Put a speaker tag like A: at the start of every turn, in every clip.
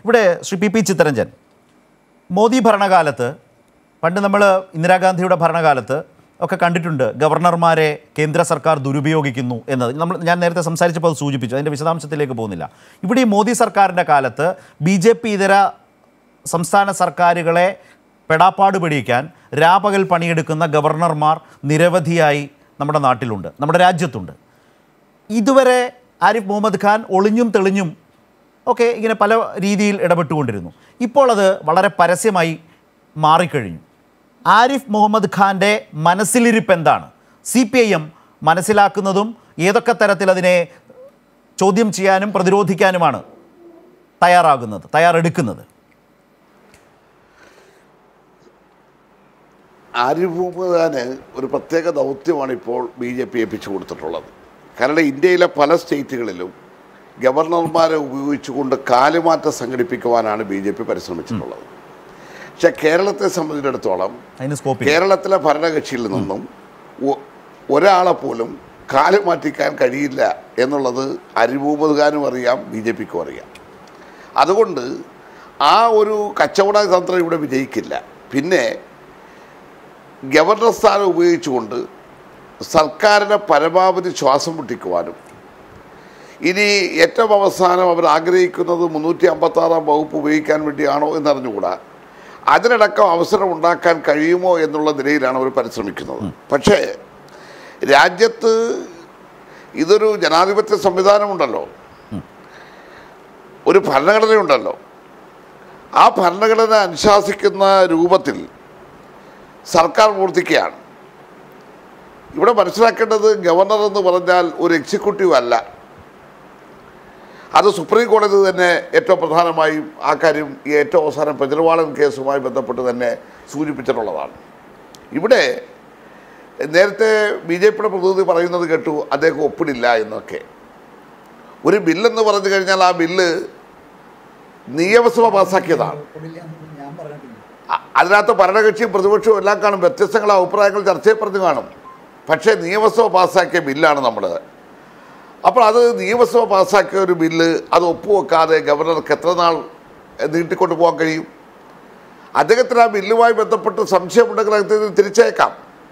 A: ഇവിടെ Shri P P Chittaranjan Modi ഭരണകാലത്ത് പണ്ട് നമ്മൾ ഇന്ദിരാഗാന്ധിയുടെ ഭരണകാലത്ത് ഒക്കെ കണ്ടിട്ടുണ്ട് ഗവർണർമാരെ കേന്ദ്ര സർക്കാർ ദുരുപയോഗിക്കുന്നു എന്നത് നമ്മൾ ഞാൻ നേരത്തെ സംസാരിച്ചപ്പോൾ അത് സൂചിപ്പിച്ചു അതിൻ്റെ വിശദാംശത്തിലേക്ക് പോകുന്നില്ല ഇവിടെ ഈ മോദി സർക്കാരിൻ്റെ കാലത്ത് ബി ജെ പി ഇതര സംസ്ഥാന സർക്കാരുകളെ പെടാപ്പാട് പിടിയിക്കാൻ രാപകൽ പണിയെടുക്കുന്ന ഗവർണർമാർ നിരവധിയായി നമ്മുടെ നാട്ടിലുണ്ട് നമ്മുടെ രാജ്യത്തുണ്ട് ഇതുവരെ ആരിഫ് മുഹമ്മദ് ഖാൻ ഒളിഞ്ഞും തെളിഞ്ഞും ഒക്കെ ഇങ്ങനെ പല രീതിയിൽ ഇടപെട്ടുകൊണ്ടിരുന്നു ഇപ്പോൾ അത് വളരെ പരസ്യമായി മാറിക്കഴിഞ്ഞു ആരിഫ് മുഹമ്മദ് ഖാൻ്റെ മനസ്സിലിരിപ്പ് എന്താണ് സി പി ഐ എം മനസ്സിലാക്കുന്നതും ഏതൊക്കെ തരത്തിൽ അതിനെ ചോദ്യം ചെയ്യാനും പ്രതിരോധിക്കാനുമാണ് തയ്യാറാകുന്നത് തയ്യാറെടുക്കുന്നത്
B: ആരിഫ് മുഹമ്മദ് ഖാന് ഒരു പ്രത്യേക ദൗത്യമാണ് ഇപ്പോൾ ബി ജെ പി ഏൽപ്പിച്ചു കൊടുത്തിട്ടുള്ളത് കാരണം ഇന്ത്യയിലെ പല സ്റ്റേറ്റുകളിലും ഗവർണർമാരെ ഉപയോഗിച്ചുകൊണ്ട് കാലുമാറ്റം സംഘടിപ്പിക്കുവാനാണ് ബി ജെ പി പരിശ്രമിച്ചിട്ടുള്ളത് പക്ഷെ കേരളത്തെ സംബന്ധിച്ചിടത്തോളം
A: അതിന് സ്കോപ്പ്
B: കേരളത്തിലെ ഭരണകക്ഷിയിൽ നിന്നും ഒ- ഒരാളെ പോലും കാല് മാറ്റിക്കാൻ കഴിയില്ല എന്നുള്ളത് അരിമുഹമ്മദ് ഖാനും അറിയാം ബി ജെ പിക്കും അറിയാം അതുകൊണ്ട് ആ ഒരു കച്ചവട തന്ത്രം ഇവിടെ വിജയിക്കില്ല പിന്നെ ഗവർണർ സ്ഥാനം ഉപയോഗിച്ചുകൊണ്ട് സർക്കാരിനെ പരമാവധി ശ്വാസം മുട്ടിക്കുവാനും ഇനി ഏറ്റവും അവസാനം അവർ ആഗ്രഹിക്കുന്നത് മുന്നൂറ്റി അമ്പത്താറാം വകുപ്പ് ഉപയോഗിക്കാൻ വേണ്ടിയാണോ എന്നറിഞ്ഞുകൂടാ അതിനടക്കം അവസരം ഉണ്ടാക്കാൻ കഴിയുമോ എന്നുള്ള നിലയിലാണ് അവർ പരിശ്രമിക്കുന്നത് പക്ഷേ രാജ്യത്ത് ഇതൊരു ജനാധിപത്യ സംവിധാനമുണ്ടല്ലോ ഒരു ഭരണഘടനയുണ്ടല്ലോ ആ ഭരണഘടന അനുശാസിക്കുന്ന രൂപത്തിൽ സർക്കാർ പ്രവർത്തിക്കുകയാണ് ഇവിടെ മനസ്സിലാക്കേണ്ടത് ഗവർണർ എന്ന് പറഞ്ഞാൽ ഒരു എക്സിക്യൂട്ടീവ് അല്ല അത് സുപ്രീം കോടതി തന്നെ ഏറ്റവും പ്രധാനമായും ആ കാര്യം ഈ ഏറ്റവും അവസാനം പെജർവാളൻ കേസുമായി ബന്ധപ്പെട്ട് തന്നെ സൂചിപ്പിച്ചിട്ടുള്ളതാണ് ഇവിടെ നേരത്തെ ബി ജെ പിയുടെ പ്രതിനിധി പറയുന്നത് കേട്ടു അദ്ദേഹം ഒപ്പിടില്ല എന്നൊക്കെ ഒരു ബില്ലെന്ന് പറഞ്ഞു കഴിഞ്ഞാൽ ആ ബില്ല് നിയമസഭ പാസ്സാക്കിയതാണ് അ- അതിനകത്ത് ഭരണകക്ഷിയും പ്രതിപക്ഷവും എല്ലാം കാണും വ്യത്യസ്തങ്ങളെ അഭിപ്രായങ്ങൾ ചർച്ചയിൽ പറഞ്ഞു കാണും പക്ഷേ നിയമസഭ പാസ്സാക്കിയ ബില്ലാണ് നമ്മൾ അപ്പോൾ അത് നിയമസഭ പാസ്സാക്കിയ ഒരു ബില്ല് അത് ഒപ്പുവെക്കാതെ ഗവർണർക്ക് എത്ര നാൾ എ, നീട്ടിക്കൊണ്ടു പോകാൻ കഴിയും അദ്ദേഹത്തിന് ആ ബില്ലുമായി ബന്ധപ്പെട്ട് സംശയമുണ്ടെങ്കിൽ അദ്ദേഹത്തിന് തിരിച്ചേക്കാം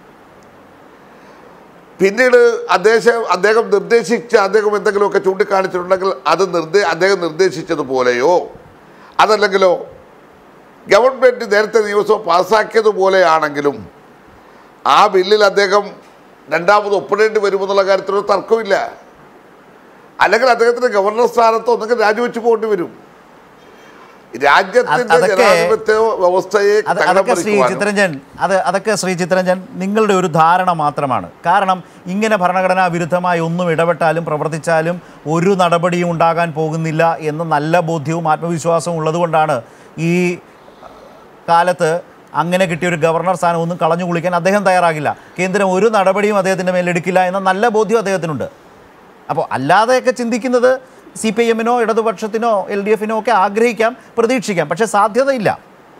B: പിന്നീട് അദ്ദേഹം അദ്ദേഹം നിർദ്ദേശിച്ച അദ്ദേഹം എന്തെങ്കിലുമൊക്കെ ചൂണ്ടിക്കാണിച്ചിട്ടുണ്ടെങ്കിൽ അത് നിർദ്ദേ അദ്ദേഹം നിർദ്ദേശിച്ചതുപോലെയോ അതല്ലെങ്കിലോ ഗവൺമെൻറ് നേരത്തെ നിയമസഭ പാസ്സാക്കിയതുപോലെയാണെങ്കിലും ആ ബില്ലിൽ അദ്ദേഹം രണ്ടാമത് ഒപ്പിടേണ്ടി വരുമെന്നുള്ള കാര്യത്തിലൊരു തർക്കമില്ല അല്ലെങ്കിൽ അദ്ദേഹത്തിന് ഗവർണർ സ്ഥാനത്ത് ഒന്നെങ്കിൽ രാജിവെച്ച് പോകേണ്ടി വരും രാജ്യത്തിന്റെ
A: അതൊക്കെ-
B: ജനാധിപത്യ വ്യവസ്ഥയെ
A: അത്
B: തകിടം
A: അതൊക്കെ ശ്രീ
B: മറിക്കുവാനും
A: ചിത്രരഞ്ജൻ അത് അതൊക്കെ ശ്രീ ചിത്രരഞ്ജൻ നിങ്ങളുടെ ഒരു ധാരണ മാത്രമാണ് കാരണം ഇങ്ങനെ ഭരണഘടനാ വിരുദ്ധമായി ഒന്നും ഇടപെട്ടാലും പ്രവർത്തിച്ചാലും ഒരു നടപടിയും ഉണ്ടാകാൻ പോകുന്നില്ല എന്ന നല്ല ബോധ്യവും ആത്മവിശ്വാസവും ഉള്ളതുകൊണ്ടാണ് ഈ കാലത്ത് അങ്ങനെ കിട്ടിയ ഒരു ഗവർണർ സ്ഥാനം ഒന്നും കളഞ്ഞു കുളിക്കാൻ അദ്ദേഹം തയ്യാറാകില്ല കേന്ദ്രം ഒരു നടപടിയും അദ്ദേഹത്തിൻ്റെ മേലെടുക്കില്ല എന്ന നല്ല ബോധ്യം അദ്ദേഹത്തിനുണ്ട് അപ്പോൾ അല്ലാതെയൊക്കെ ചിന്തിക്കുന്നത് സി പി ഐ എമ്മിനോ ഇടതുപക്ഷത്തിനോ എൽ ഡി എഫിനോ ഒക്കെ ആഗ്രഹിക്കാം പ്രതീക്ഷിക്കാം പക്ഷേ സാധ്യതയില്ല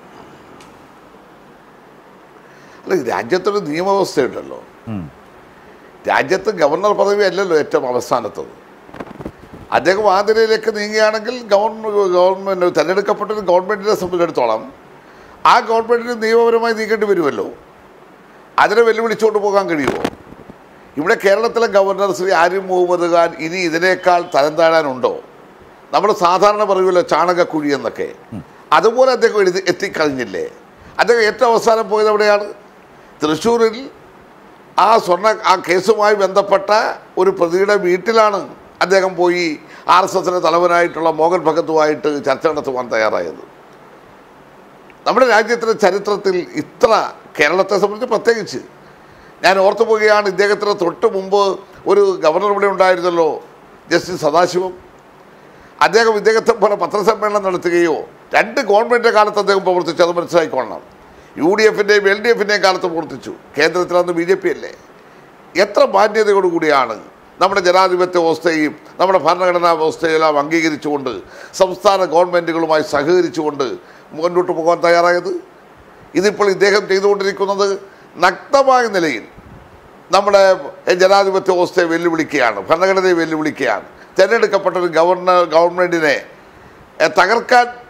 B: അല്ല രാജ്യത്തൊരു നിയമവ്യവസ്ഥയുണ്ടല്ലോ രാജ്യത്ത് ഗവർണർ പദവി അല്ലല്ലോ ഏറ്റവും അവസാനത്തത് അദ്ദേഹം ആ നിലയിലേക്ക് നീങ്ങുകയാണെങ്കിൽ ഗവർണർ ഗവൺമെൻറ് തിരഞ്ഞെടുക്കപ്പെട്ട ഒരു ഗവൺമെൻറ്റിനെ സംബന്ധിച്ചിടത്തോളം ആ ഗവൺമെൻറ്റിന് നിയമപരമായി നീങ്ങേണ്ടി വരുമല്ലോ അതിനെ വെല്ലുവിളിച്ചുകൊണ്ട് പോകാൻ കഴിയുമോ ഇവിടെ കേരളത്തിലെ ഗവർണർ ശ്രീ ആരിഫ് മുഹമ്മദ് ഖാൻ ഇനി ഇതിനേക്കാൾ തരം താഴാനുണ്ടോ നമ്മൾ സാധാരണ പറയുമല്ലോ ചാണകക്കുഴി എന്നൊക്കെ അതുപോലെ അദ്ദേഹം എഴുതി എത്തിക്കഴിഞ്ഞില്ലേ അദ്ദേഹം ഏറ്റവും അവസാനം പോയത് എവിടെയാണ് തൃശ്ശൂരിൽ ആ സ്വർണ്ണ ആ കേസുമായി ബന്ധപ്പെട്ട ഒരു പ്രതിയുടെ വീട്ടിലാണ് അദ്ദേഹം പോയി ആർ എസ് എസിൻ്റെ തലവനായിട്ടുള്ള മോഹൻ ഭഗത്തുമായിട്ട് ചർച്ച നടത്തുവാൻ തയ്യാറായത് നമ്മുടെ രാജ്യത്തിൻ്റെ ചരിത്രത്തിൽ ഇത്ര കേരളത്തെ സംബന്ധിച്ച് പ്രത്യേകിച്ച് ഞാൻ ഓർത്തു പോവുകയാണ് ഇദ്ദേഹത്തിന് തൊട്ട് മുമ്പ് ഒരു ഗവർണർ ഇവിടെ ഉണ്ടായിരുന്നല്ലോ ജസ്റ്റിസ് സദാശിവം അദ്ദേഹം ഇദ്ദേഹത്തെ പോലെ പത്രസമ്മേളനം നടത്തുകയോ രണ്ട് ഗവൺമെൻറ് കാലത്ത് അദ്ദേഹം പ്രവർത്തിച്ചു അത് മനസ്സിലാക്കിക്കൊള്ളണം യു ഡി എഫിൻ്റെയും എൽ ഡി എഫിൻ്റെയും കാലത്ത് പ്രവർത്തിച്ചു കേന്ദ്രത്തിൽ അന്ന് ബി ജെ പി അല്ലേ എത്ര മാന്യതയോടുകൂടിയാണ് നമ്മുടെ ജനാധിപത്യ വ്യവസ്ഥയും നമ്മുടെ ഭരണഘടനാ വ്യവസ്ഥയെല്ലാം അംഗീകരിച്ചുകൊണ്ട് സംസ്ഥാന ഗവൺമെൻറ്റുകളുമായി സഹകരിച്ചുകൊണ്ട് മുന്നോട്ട് പോകാൻ തയ്യാറായത് ഇതിപ്പോൾ ഇദ്ദേഹം ചെയ്തുകൊണ്ടിരിക്കുന്നത് നഗ്നമായ നിലയിൽ നമ്മുടെ ജനാധിപത്യ വ്യവസ്ഥയെ വെല്ലുവിളിക്കുകയാണ് ഭരണഘടനയെ വെല്ലുവിളിക്കുകയാണ് തിരഞ്ഞെടുക്കപ്പെട്ട ഒരു ഗവർണർ ഗവൺമെൻറ്റിനെ എ, തകർക്കാൻ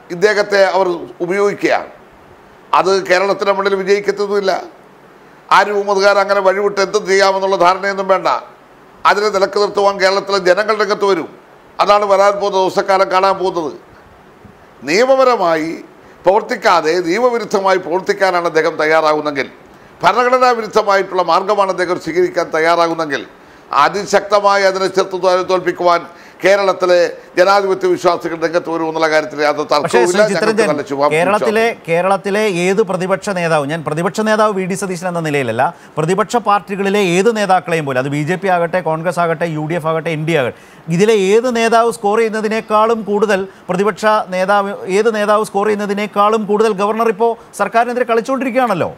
B: ഇദ്ദേഹത്തെ അവർ ഉപയോഗിക്കുകയാണ് അത് കേരളത്തിൻ്റെ മണ്ണിൽ വിജയിക്കത്തൊന്നുമില്ല ആരും മുതകാർ അങ്ങനെ വഴിവിട്ട് എന്തും ചെയ്യാമെന്നുള്ള ധാരണയൊന്നും വേണ്ട അതിനെ നിലക്ക് നിർത്തുവാൻ കേരളത്തിലെ ജനങ്ങൾ രംഗത്ത് വരും അതാണ് വരാൻ പോകുന്ന ദിവസക്കാലം കാണാൻ പോകുന്നത് നിയമപരമായി പ്രവർത്തിക്കാതെ നിയമവിരുദ്ധമായി പ്രവർത്തിക്കാനാണ് അദ്ദേഹം തയ്യാറാകുന്നെങ്കിൽ ഭരണഘടനാ വിരുദ്ധമായിട്ടുള്ള മാർഗമാണ് അദ്ദേഹം സ്വീകരിക്കാൻ തയ്യാറാകുന്നെങ്കിൽ അതിശക്തമായി അതിനെ ചെറുത്ത് തോ- തോൽപ്പിക്കുവാൻ കേരളത്തിലെ ജനാധിപത്യ വിശ്വാസികൾ രംഗത്ത് വരും എന്നുള്ള കാര്യത്തിൽ യാതൊരു
A: പക്ഷേ
B: തർക്കവുമില്ല
A: ശ്രീ
B: ഞങ്ങൾക്ക്
A: ചിത്രഞ്ജൻ
B: നല്ല ശുഭാപ്തി
A: കേരളത്തിലെ കേരളത്തിലെ ഏത് പ്രതിപക്ഷ നേതാവ് ഞാൻ പ്രതിപക്ഷ നേതാവ് വി ഡി സതീശൻ എന്ന നിലയിലല്ല പ്രതിപക്ഷ പാർട്ടികളിലെ ഏത് നേതാക്കളെയും പോലും അത് ബി ജെ പി ആകട്ടെ കോൺഗ്രസ് ആകട്ടെ യു ഡി എഫ് ആകട്ടെ എൻ ഡി ആകട്ടെ ഇതിലെ ഏത് നേതാവ് സ്കോർ ചെയ്യുന്നതിനേക്കാളും കൂടുതൽ പ്രതിപക്ഷ നേതാവ് ഏത് നേതാവ് സ്കോർ ചെയ്യുന്നതിനേക്കാളും കൂടുതൽ ഗവർണർ ഇപ്പോൾ സർക്കാരിനെതിരെ കളിച്ചുകൊണ്ടിരിക്കുകയാണല്ലോ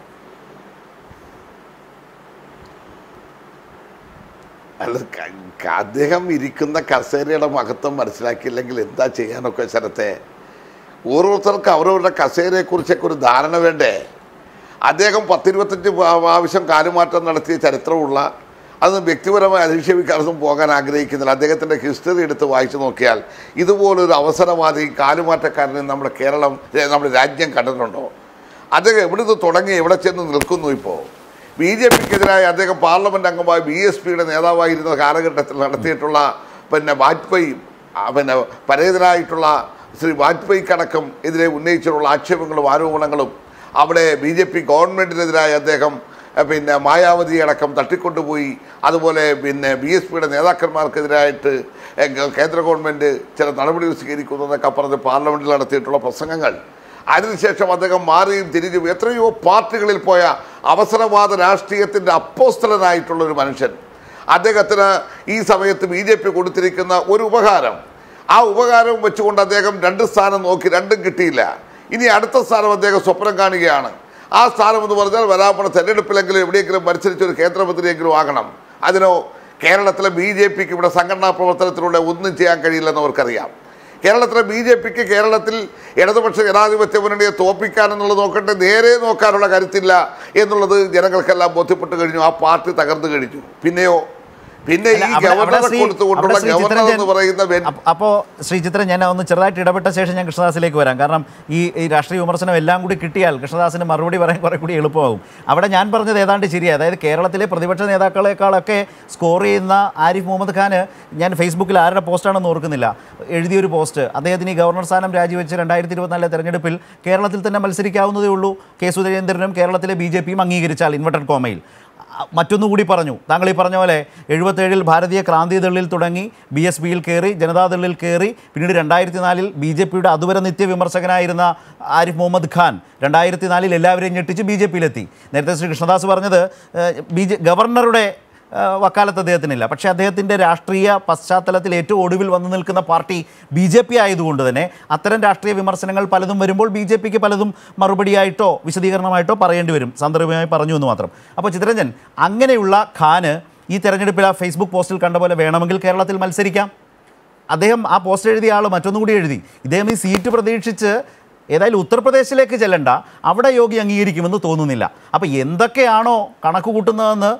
B: അല്ല ക- ക- അദ്ദേഹം ഇരിക്കുന്ന കസേരയുടെ മഹത്വം മനസ്സിലാക്കിയില്ലെങ്കിൽ എന്താ ചെയ്യാനൊക്കെ ശരത്തെ ഓരോരുത്തർക്ക് അവരവരുടെ കസേരയെക്കുറിച്ചൊക്കെ ഒരു ധാരണ വേണ്ടേ അദ്ദേഹം പത്തിരുപത്തഞ്ച് പ്രാ- പ്രാവശ്യം കാലുമാറ്റം നടത്തിയ ചരിത്രമുള്ള അത് വ്യക്തിപരമായി അധിക്ഷേപിക്കാനൊന്നും പോകാൻ ആഗ്രഹിക്കുന്നില്ല അദ്ദേഹത്തിൻ്റെ ഹിസ്റ്ററി എടുത്ത് വായിച്ചു നോക്കിയാൽ ഇതുപോലൊരു അവസരവാദി കാലുമാറ്റക്കാരനെ നമ്മുടെ കേരളം ഏ, നമ്മുടെ രാജ്യം കണ്ടിട്ടുണ്ടോ അദ്ദേഹം എവിടുന്ന് തുടങ്ങി എവിടെ ചെന്ന് നിൽക്കുന്നു ഇപ്പോൾ ബി ജെ പിക്കെതിരായി അദ്ദേഹം പാർലമെന്റ് അംഗമായി ബി എസ് പിയുടെ നേതാവായിരുന്ന കാലഘട്ടത്തിൽ നടത്തിയിട്ടുള്ള പിന്നെ വാജ്പേയി ആ, പിന്നെ പരേതനായിട്ടുള്ള ശ്രീ വാജ്പേയിക്കടക്കം എതിരെ ഉന്നയിച്ചിട്ടുള്ള ആക്ഷേപങ്ങളും ആരോപണങ്ങളും അവിടെ ബി ജെ പി ഗവൺമെൻറ്റിനെതിരായി അദ്ദേഹം അഹ് പിന്നെ മായാവതി അടക്കം തട്ടിക്കൊണ്ടുപോയി അതുപോലെ പിന്നെ ബി എസ് പിയുടെ നേതാക്കന്മാർക്കെതിരായിട്ട് എ, ഗ- കേന്ദ്ര ഗവൺമെൻറ് ചില നടപടികൾ സ്വീകരിക്കുന്നു എന്നൊക്കെ പറഞ്ഞ് പാർലമെൻറ്റിൽ നടത്തിയിട്ടുള്ള പ്രസംഗങ്ങൾ അതിനുശേഷം അദ്ദേഹം മാറിയും തിരിഞ്ഞും എത്രയോ പാർട്ടികളിൽ പോയ അവസരവാദ രാഷ്ട്രീയത്തിൻ്റെ അപ്പോസ്തലനായിട്ടുള്ള ഒരു മനുഷ്യൻ അദ്ദേഹത്തിന് ഈ സമയത്ത് ബി ജെ പി കൊടുത്തിരിക്കുന്ന ഒരു ഉപകാരം ആ ഉപകാരവും വെച്ചുകൊണ്ട് അദ്ദേഹം രണ്ട് സ്ഥാനം നോക്കി രണ്ടും കിട്ടിയില്ല ഇനി അടുത്ത സ്ഥാനം അദ്ദേഹം സ്വപ്നം കാണുകയാണ് ആ സ്ഥാനം എന്ന് പറഞ്ഞാൽ വരാൻ പോണ തെരഞ്ഞെടുപ്പിലെങ്കിലും എവിടെയെങ്കിലും മത്സരിച്ച് ഒരു കേന്ദ്രമന്ത്രിയെങ്കിലും ആകണം അതിനോ കേരളത്തിലെ ബി ജെ പിക്ക് ഇവിടെ സംഘടനാ പ്രവർത്തനത്തിലൂടെ ഒന്നും ചെയ്യാൻ കഴിയില്ലെന്ന് അവർക്കറിയാം കേരളത്തിലെ ബി ജെ പിക്ക് കേരളത്തിൽ ഇടതുപക്ഷ ജനാധിപത്യ മുന്നണിയെ തോപ്പിക്കാനെന്നുള്ളത് നോക്കട്ടെ നേരെ നോക്കാനുള്ള കരുത്തില്ല എന്നുള്ളത് ജനങ്ങൾക്കെല്ലാം ബോധ്യപ്പെട്ട് കഴിഞ്ഞു ആ പാർട്ടി തകർന്നു കഴിഞ്ഞു പിന്നെയോ പിന്നെ
A: അല്ല,
B: ഈ
A: അവിടെ- അവിടെ
B: ഗവർണറെ
A: ശ്രീ-
B: കൊടുത്തുകൊണ്ടുള്ള
A: അവിടെ ശ്രീ
B: ഗവർണർ
A: ചിത്രരഞ്ജൻ-
B: എന്ന് പറയുന്ന വെ-
A: അപ്പ- അപ്പോ ശ്രീ ചിത്രൻ ഞാൻ ഒന്ന് ചെറുതായിട്ട് ഇടപെട്ട ശേഷം ഞാൻ കൃഷ്ണദാസിലേക്ക് വരാം കാരണം ഈ ഈ രാഷ്ട്രീയ വിമർശനം എല്ലാം കൂടി കിട്ടിയാൽ കൃഷ്ണദാസിന് മറുപടി പറയാൻ കുറെ കൂടി എളുപ്പമാകും അവിടെ ഞാൻ പറഞ്ഞത് ഏതാണ്ട് ശരിയാണ് അതായത് കേരളത്തിലെ പ്രതിപക്ഷ നേതാക്കളെക്കാളൊക്കെ സ്കോർ ചെയ്യുന്ന ആരിഫ് മുഹമ്മദ് ഖാന് ഞാൻ ഫേസ്ബുക്കിൽ ആരുടെ പോസ്റ്റാണെന്ന് ഓർക്കുന്നില്ല എഴുതിയൊരു പോസ്റ്റ് അദ്ദേഹത്തിന് ഈ ഗവർണർ സ്ഥാനം രാജിവെച്ച് രണ്ടായിരത്തി ഇരുപത്തിനാലിലെ തെരഞ്ഞെടുപ്പിൽ കേരളത്തിൽ തന്നെ മത്സരിക്കാവുന്നതേ ഉള്ളൂ കെ സുരേന്ദ്രനും കേരളത്തിലെ ബി ജെ പിയും അംഗീകരിച്ചാൽ ഇൻവെർട്ടഡ് കോമയിൽ മറ്റൊന്നുകൂടി പറഞ്ഞു താങ്കൾ ഈ പറഞ്ഞ പോലെ എഴുപത്തേഴിൽ ഭാരതീയ ക്രാന്തി ദളിൽ തുടങ്ങി ബി എസ് പിയിൽ കയറി ജനതാദളിൽ കയറി പിന്നീട് രണ്ടായിരത്തി നാലിൽ ബി ജെ പിയുടെ അതുവരെ നിത്യവിമർശകനായിരുന്ന ആരിഫ് മുഹമ്മദ് ഖാൻ രണ്ടായിരത്തി നാലിൽ എല്ലാവരെയും ഞെട്ടിച്ച് ബി ജെ പിയിലെത്തി നേരത്തെ ശ്രീ കൃഷ്ണദാസ് പറഞ്ഞത് ബി ജെ ഗവർണറുടെ ആ, വക്കാലത്ത് അദ്ദേഹത്തിനില്ല പക്ഷേ അദ്ദേഹത്തിൻ്റെ രാഷ്ട്രീയ പശ്ചാത്തലത്തിൽ ഏറ്റവും ഒടുവിൽ വന്നു നിൽക്കുന്ന പാർട്ടി ബി ജെ പി ആയതുകൊണ്ട് തന്നെ അത്തരം രാഷ്ട്രീയ വിമർശനങ്ങൾ പലതും വരുമ്പോൾ ബി ജെ പിക്ക് പലതും മറുപടിയായിട്ടോ വിശദീകരണമായിട്ടോ പറയേണ്ടി വരും സാന്ദർഭികമായി പറഞ്ഞു എന്ന് മാത്രം അപ്പോൾ ചിത്രരഞ്ജൻ അങ്ങനെയുള്ള ഖാന് ഈ തെരഞ്ഞെടുപ്പിൽ ആ ഫേസ്ബുക്ക് പോസ്റ്റിൽ കണ്ട പോലെ വേണമെങ്കിൽ കേരളത്തിൽ മത്സരിക്കാം അദ്ദേഹം ആ പോസ്റ്റ് എഴുതിയ ആൾ മറ്റൊന്നുകൂടി എഴുതി ഇദ്ദേഹം ഈ സീറ്റ് പ്രതീക്ഷിച്ച് ഏതായാലും ഉത്തർപ്രദേശിലേക്ക് ചെല്ലണ്ട അവിടെ യോഗി അംഗീകരിക്കുമെന്ന് തോന്നുന്നില്ല അപ്പോൾ എന്തൊക്കെയാണോ കണക്ക് കൂട്ടുന്നതെന്ന്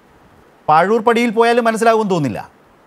A: പാഴൂർ പടിയിൽ പോയാലും മനസ്സിലാകുമെന്ന് തോന്നില്ല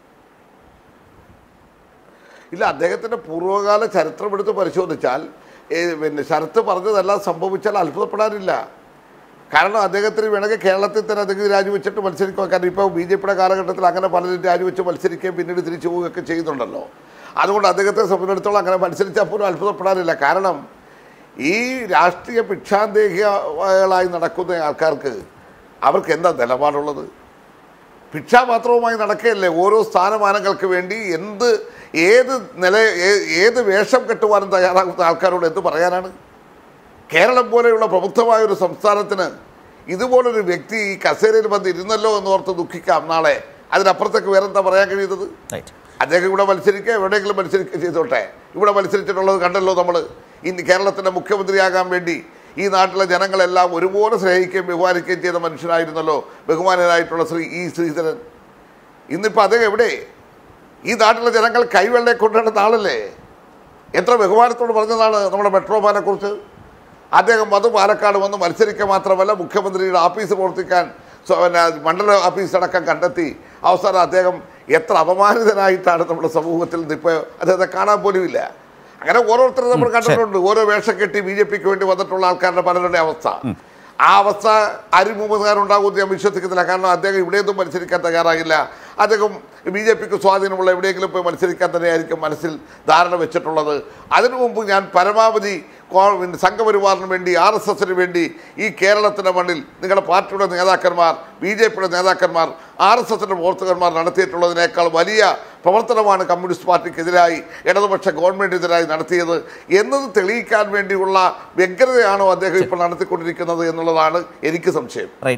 B: ഇല്ല അദ്ദേഹത്തിന്റെ പൂർവ്വകാല ചരിത്രം എടുത്ത് പരിശോധിച്ചാൽ ഏ, പിന്നെ ശരത്ത് പറഞ്ഞതെല്ലാം സംഭവിച്ചാൽ അത്ഭുതപ്പെടാനില്ല കാരണം അദ്ദേഹത്തിന് വേണമെങ്കിൽ കേരളത്തിൽ തന്നെ അദ്ദേഹം രാജിവെച്ചിട്ട് മത്സരിക്കുക കാരണം ഇപ്പോൾ ബി ജെ പിയുടെ കാലഘട്ടത്തിൽ അങ്ങനെ പലരും രാജിവെച്ച് മത്സരിക്കുകയും പിന്നീട് തിരിച്ചു പോവുകയൊക്കെ ചെയ്യുന്നുണ്ടല്ലോ അതുകൊണ്ട് അദ്ദേഹത്തെ സംബന്ധിച്ചിടത്തോളം അങ്ങനെ മത്സരിച്ചാൽ പോലും അത്ഭുതപ്പെടാനില്ല കാരണം ഈ രാഷ്ട്രീയ ഭിക്ഷാന്തേഹികളായി നടക്കുന്ന ആൾക്കാർക്ക് അവർക്ക് എന്താ നിലപാടുള്ളത് ഭിക്ഷാപാത്രവുമായി നടക്കുകയല്ലേ ഓരോ സ്ഥാനമാനങ്ങൾക്ക് വേണ്ടി എന്ത് ഏത് നില ഏ- ഏത് വേഷം കെട്ടുവാനും തയ്യാറാകുന്ന ആൾക്കാരോട് എന്ത് പറയാനാണ് കേരളം പോലെയുള്ള പ്രബുദ്ധമായ ഒരു സംസ്ഥാനത്തിന് ഇതുപോലൊരു വ്യക്തി ഈ കസേരയിൽ വന്ന് ഇരുന്നല്ലോ എന്ന് ഓർത്ത് ദുഃഖിക്കാം നാളെ അതിനപ്പുറത്തേക്ക് വേറെന്താ പറയാൻ കഴിയുന്നത്
A: റൈറ്റ്
B: അദ്ദേഹം ഇവിടെ മത്സരിക്കുക എവിടെയെങ്കിലും മത്സരിക്കുക ചെയ്തോട്ടെ ഇവിടെ മത്സരിച്ചിട്ടുള്ളത് കണ്ടല്ലോ നമ്മൾ ഇന്ന് കേരളത്തിൻ്റെ മുഖ്യമന്ത്രിയാകാൻ വേണ്ടി ഈ നാട്ടിലെ ജനങ്ങളെല്ലാം ഒരുപോലെ സ്നേഹിക്കുകയും ബഹുമാനിക്കുകയും ചെയ്ത മനുഷ്യനായിരുന്നല്ലോ ബഹുമാനനായിട്ടുള്ള ശ്രീ ഇ ശ്രീധരൻ ഇന്നിപ്പോൾ അദ്ദേഹം എവിടെ ഈ നാട്ടിലെ ജനങ്ങൾ കൈവെള്ളയെ കൊണ്ടുവരുന്ന ആളല്ലേ എത്ര ബഹുമാനത്തോട് പറഞ്ഞതാണ് നമ്മുടെ മെട്രോമാനെ കുറിച്ച് അദ്ദേഹം വന്ന് പാലക്കാട് വന്ന് മത്സരിക്കുക മാത്രമല്ല മുഖ്യമന്ത്രിയുടെ ഓഫീസ് പ്രവർത്തിക്കാൻ സ്വ- പിന്നെ മണ്ഡല ഓഫീസ് അടക്കം കണ്ടെത്തി അവസാനം അദ്ദേഹം എത്ര അപമാനിതനായിട്ടാണ് നമ്മുടെ സമൂഹത്തിൽ നിന്ന് ഇപ്പോൾ അദ്ദേഹത്തെ കാണാൻ പോലുമില്ല അങ്ങനെ ഓരോരുത്തരും നമ്മൾ കണ്ടിട്ടുണ്ട് ഓരോ വേഷം കെട്ടി ബി ജെ പിക്ക് വേണ്ടി വന്നിട്ടുള്ള ആൾക്കാരുടെ പലരുടെ അവസ്ഥ ആ അവസ്ഥ ആരും മുമ്പുകാരുണ്ടാകുമെന്ന് ഞാൻ വിശ്വസിക്കുന്നില്ല കാരണം അദ്ദേഹം ഇവിടെയൊന്നും മത്സരിക്കാൻ തയ്യാറാകില്ല അദ്ദേഹം ബി ജെ പിക്ക് സ്വാധീനമുള്ള എവിടെയെങ്കിലും പോയി മത്സരിക്കാൻ തന്നെയായിരിക്കും മനസ്സിൽ ധാരണ വെച്ചിട്ടുള്ളത് അതിനു മുമ്പ് ഞാൻ പരമാവധി കോ- പിന്നെ സംഘപരിവാറിന് വേണ്ടി ആർ എസ് എസിന് വേണ്ടി ഈ കേരളത്തിൻ്റെ മണ്ണിൽ നിങ്ങളുടെ പാർട്ടിയുടെ നേതാക്കന്മാർ ബി ജെ പിയുടെ നേതാക്കന്മാർ ആർ എസ് എസിൻ്റെ പ്രവർത്തകന്മാർ നടത്തിയിട്ടുള്ളതിനേക്കാൾ വലിയ പ്രവർത്തനമാണ് കമ്മ്യൂണിസ്റ്റ് പാർട്ടിക്കെതിരായി ഇടതുപക്ഷ ഗവൺമെൻറ്റിനെതിരായി നടത്തിയത് എന്നത് തെളിയിക്കാൻ വേണ്ടിയുള്ള വ്യഗ്രതയാണോ അദ്ദേഹം ഇപ്പോൾ നടത്തിക്കൊണ്ടിരിക്കുന്നത് എന്നുള്ളതാണ് എനിക്ക് സംശയം
A: റൈറ്റ്